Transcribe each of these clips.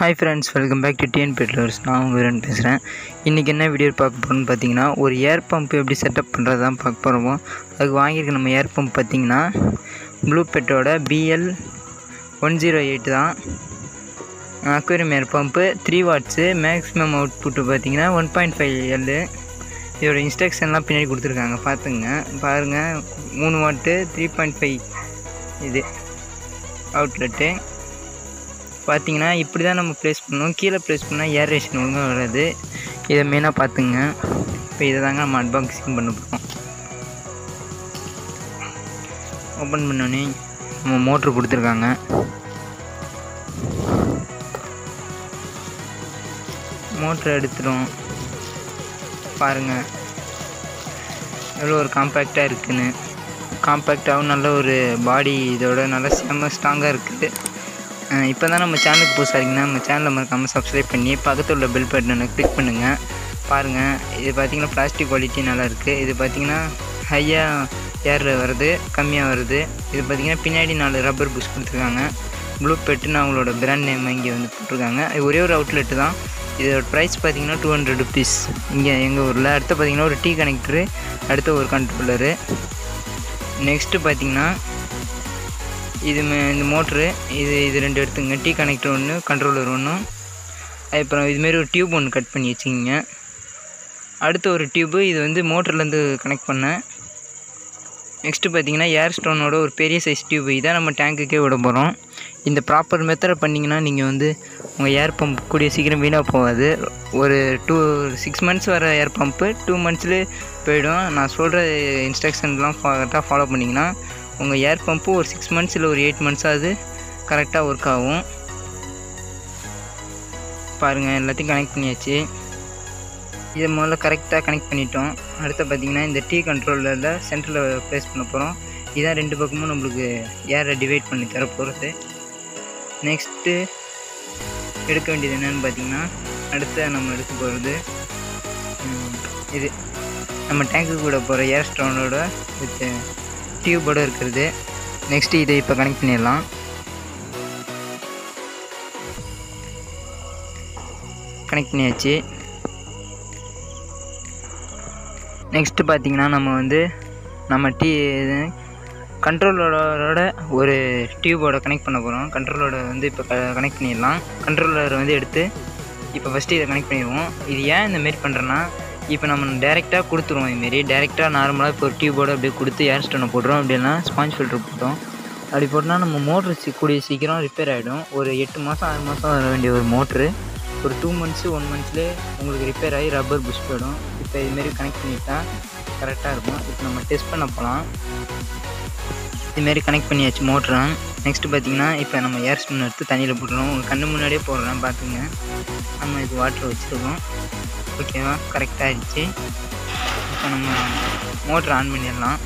hi friends welcome back to TN pet lovers நான் உங்கள் வீரன் பேசுகிறேன் இன்றைக்கி என்ன வீடியோ பார்க்க போகிறோம்னு பார்த்தீங்கன்னா ஒரு ஏர் பம்ப் எப்படி செட்டப் பண்ணுறது தான் பார்க்க போகிறோம் அதுக்கு வாங்கியிருக்க நம்ம ஏர் பம்ப் பார்த்தீங்கன்னா ப்ளூ பெட்டோட பிஎல் ஒன் ஜீரோ எயிட் தான் aquarium air pump three watts maximum output பார்த்தீங்கன்னா ஒன் பாயிண்ட் ஃபைவ் எல்லு இதோட இன்ஸ்ட்ரக்ஷன்லாம் பின்னாடி கொடுத்துருக்காங்க பார்த்துங்க பாருங்கள் மூணு வாட்டு த்ரீ பாயிண்ட் ஃபைவ் இது அவுட்லெட்டு பார்த்தீங்கன்னா இப்படி தான் நம்ம ப்ளேஸ் பண்ணணும் கீழே ப்ளேஸ் பண்ணால் ஏர் ரேஷன் ஒழுங்காக வராது இதை மெயினாக பார்த்துங்க இப்போ இதை தாங்க நம்ம அன்பாக்சிங் பண்ண போகிறோம் ஓப்பன் பண்ணோடனே நம்ம மோட்ரு கொடுத்துருக்காங்க மோட்ரு எடுத்துடும் பாருங்கள் எவ்வளோ ஒரு காம்பேக்டாக இருக்குன்னு காம்பேக்டாகவும் நல்ல ஒரு பாடி இதோட நல்லா செம்ம ஸ்ட்ராங்காக இருக்குது இப்போ தான் நம்ம சேனலுக்கு புதுசாக இருக்கீங்கன்னா நம்ம சேனலை மறக்காமல் சப்ஸ்கிரைப் பண்ணி பக்கத்தில் உள்ள பெல் பட்டனை கிளிக் பண்ணுங்கள் பாருங்கள் இது பார்த்திங்கன்னா பிளாஸ்டிக் குவாலிட்டி நல்லா இருக்குது இது பார்த்திங்கன்னா ஹையாக ஏர் வருது கம்மியாக வருது இது பார்த்திங்கன்னா பின்னாடி நாலு ரப்பர் புஷ் கொடுத்துருக்காங்க ப்ளூ பெட்டுன்னு அவங்களோட பிராண்ட் நேம் இங்கே வந்து போட்டிருக்காங்க இது ஒரே ஒரு அவுட்லெட்டு தான் இதோட ப்ரைஸ் பார்த்திங்கன்னா டூ ஹண்ட்ரட் ருபீஸ் இங்கே எங்கள் ஊரில் அடுத்து பார்த்திங்கன்னா ஒரு டீ கனெக்டரு அடுத்து ஒரு கண்ட்ரோலரு நெக்ஸ்ட்டு பார்த்திங்கன்னா இது மே- இந்த மோட்ரு இது இது ரெண்டு எடுத்துங்க டீ கனெக்டர் ஒன்று கண்ட்ரோலர் ஒன்றும் அப்புறம் இதுமாரி ஒரு டியூப் ஒன்று கட் பண்ணி வச்சுக்கிங்க அடுத்து ஒரு டியூப்பு இது வந்து மோட்டர்லேருந்து கனெக்ட் பண்ணேன் நெக்ஸ்ட்டு பார்த்தீங்கன்னா ஏர் ஸ்டோனோட ஒரு பெரிய சைஸ் டியூப் இதான் நம்ம டேங்க்குக்கே விட போகிறோம் இந்த ப்ராப்பர் மெத்தடை பண்ணிங்கன்னா நீங்கள் வந்து உங்கள் ஏர் பம்ப் கூடிய சீக்கிரம் வீணாக போகாது ஒரு டூ சிக்ஸ் மந்த்ஸ் வர ஏர் பம்ப்பு டூ மந்த்ஸ்லேயே போயிடும் நான் சொல்கிற இன்ஸ்ட்ரக்ஷன்லாம் கரெக்டாக ஃபாலோ பண்ணிங்கன்னா உங்கள் ஏர் பம்ப்பு ஒரு சிக்ஸ் மந்த்ஸ் இல்லை ஒரு எயிட் மந்த்ஸாவது கரெக்டாக ஒர்க் ஆகும் பாருங்கள் எல்லாத்தையும் கனெக்ட் பண்ணியாச்சு இதை முதல்ல கரெக்டாக கனெக்ட் பண்ணிட்டோம் அடுத்து பார்த்திங்கன்னா இந்த டீ கண்ட்ரோலரில் சென்டரில் ப்ளேஸ் பண்ண போகிறோம் இதான் ரெண்டு பக்கமும் நம்மளுக்கு ஏரை டிவைட் பண்ணி தர போகிறது நெக்ஸ்ட்டு எடுக்க வேண்டியது என்னென்னு பார்த்தீங்கன்னா அடுத்து நம்ம எடுக்க போகிறது இது நம்ம டேங்க்கு கூட போகிற ஏர் ஸ்டோனோட வித் டியூபோடு இருக்கிறது நெக்ஸ்ட்டு இதை இப்போ கனெக்ட் பண்ணிடலாம் கனெக்ட் பண்ணியாச்சு நெக்ஸ்ட்டு பார்த்தீங்கன்னா நம்ம வந்து நம்ம டீ இது கண்ட்ரோலரோட ஒரு டியூபோட கனெக்ட் பண்ண போகிறோம் கண்ட்ரோலோட வந்து இப்போ கனெக்ட் பண்ணிடலாம் கண்ட்ரோலர் வந்து எடுத்து இப்போ ஃபஸ்ட்டு இதை கனெக்ட் பண்ணிடுவோம் இது ஏன் இந்த மாரி பண்ணுறேன்னா இப்போ நம்ம டேரெக்டாக கொடுத்துருவோம் இதுமாரி டேரெக்டாக நார்மலாக இப்போ ஒரு டியூபோட அப்படியே கொடுத்து ஏர் ஸ்டோனை போடுறோம் அப்படின்னா ஸ்பாஞ்ச் ஃபில்டர் போட்டோம் அப்படி போட்டோம்னா நம்ம மோட்ரு சி கூடிய சீக்கிரம் ரிப்பேர் ஆகிடும் ஒரு எட்டு மாதம் ஆறு மாதம் வர வேண்டிய ஒரு மோட்ரு ஒரு டூ மந்த்ஸு ஒன் மந்த்ஸ்லேயே உங்களுக்கு ரிப்பேர் ஆகி ரப்பர் புஷ் போயிடும் இப்போ இதுமாரி கனெக்ட் பண்ணிட்டா கரெக்டாக இருக்கும் இப்போ நம்ம டெஸ்ட் பண்ண போகலாம் இதுமாரி கனெக்ட் பண்ணியாச்சு மோட்ரு நெக்ஸ்ட்டு பார்த்தீங்கன்னா இப்போ நம்ம ஏர் ஸ்டோன் எடுத்து தண்ணியில் போட்டுருவோம் உங்கள் கண்ணு முன்னாடியே போடுறேன் பார்த்துங்க நம்ம இது வாட்டர் வச்சுருக்கோம் ஓகேவா கரெக்டாக ஆயிடுச்சு இப்போ நம்ம மோட்ரு ஆன் பண்ணிடலாம்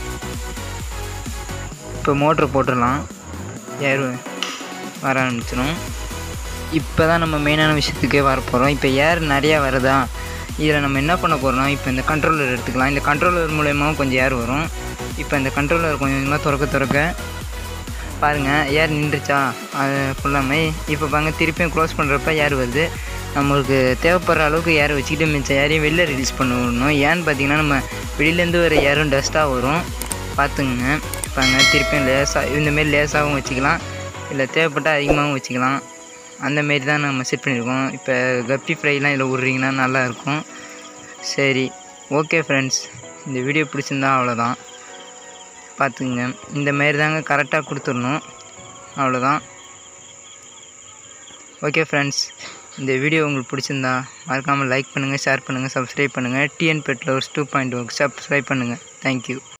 இப்போ மோட்ரு போட்டுடலாம் ஏர் வர ஆரம்பிச்சிடும் இப்போ தான் நம்ம மெயினான விஷயத்துக்கே வர போகிறோம் இப்போ ஏர் நிறையா வருதா இதில் நம்ம என்ன பண்ண போகிறோம் இப்போ இந்த கண்ட்ரோலர் எடுத்துக்கலாம் இந்த கண்ட்ரோலர் மூலயமாவும் கொஞ்சம் ஏர் வரும் இப்போ இந்த கண்ட்ரோலர் கொஞ்சம் கொஞ்சமாக திறக்க திறக்க பாருங்கள் ஏர் நின்றுச்சா அது ஃபுல்லாமே இப்போ பாருங்க திருப்பியும் க்ளோஸ் பண்ணுறப்ப ஏர் வருது நம்மளுக்கு தேவைப்படுற அளவுக்கு ஏர் வச்சுக்கிட்டு மிச்சம் ஏரையும் வெளில ரிலீஸ் பண்ண விடணும் ஏன்னு பார்த்தீங்கன்னா நம்ம வெளியிலேருந்து வர ஏரும் டஸ்ட்டாக வரும் பார்த்துங்க பாருங்க திருப்பியும் லேசாக இந்தமாரி லேசாகவும் வச்சுக்கலாம் இல்லை தேவைப்பட்டால் அதிகமாகவும் வச்சுக்கலாம் அந்த மாரி தான் நம்ம செட் பண்ணியிருக்கோம் இப்போ கப்பி ஃப்ரைலாம் இதில் விட்றீங்கன்னா நல்லாயிருக்கும் சரி ஓகே ஃப்ரெண்ட்ஸ் இந்த வீடியோ பிடிச்சிருந்தா அவ்வளோதான் பார்த்துங்க இந்த மாரி தாங்க கரெக்டாக கொடுத்துடணும் அவ்வளோதான் ஓகே ஃப்ரெண்ட்ஸ் இந்த வீடியோ உங்களுக்கு பிடிச்சிருந்தா மறக்காமல் லைக் பண்ணுங்கள் ஷேர் பண்ணுங்கள் சப்ஸ்கிரைப் பண்ணுங்கள் TN pet lovers two point work subscribe பண்ணுங்கள் தேங்க்யூ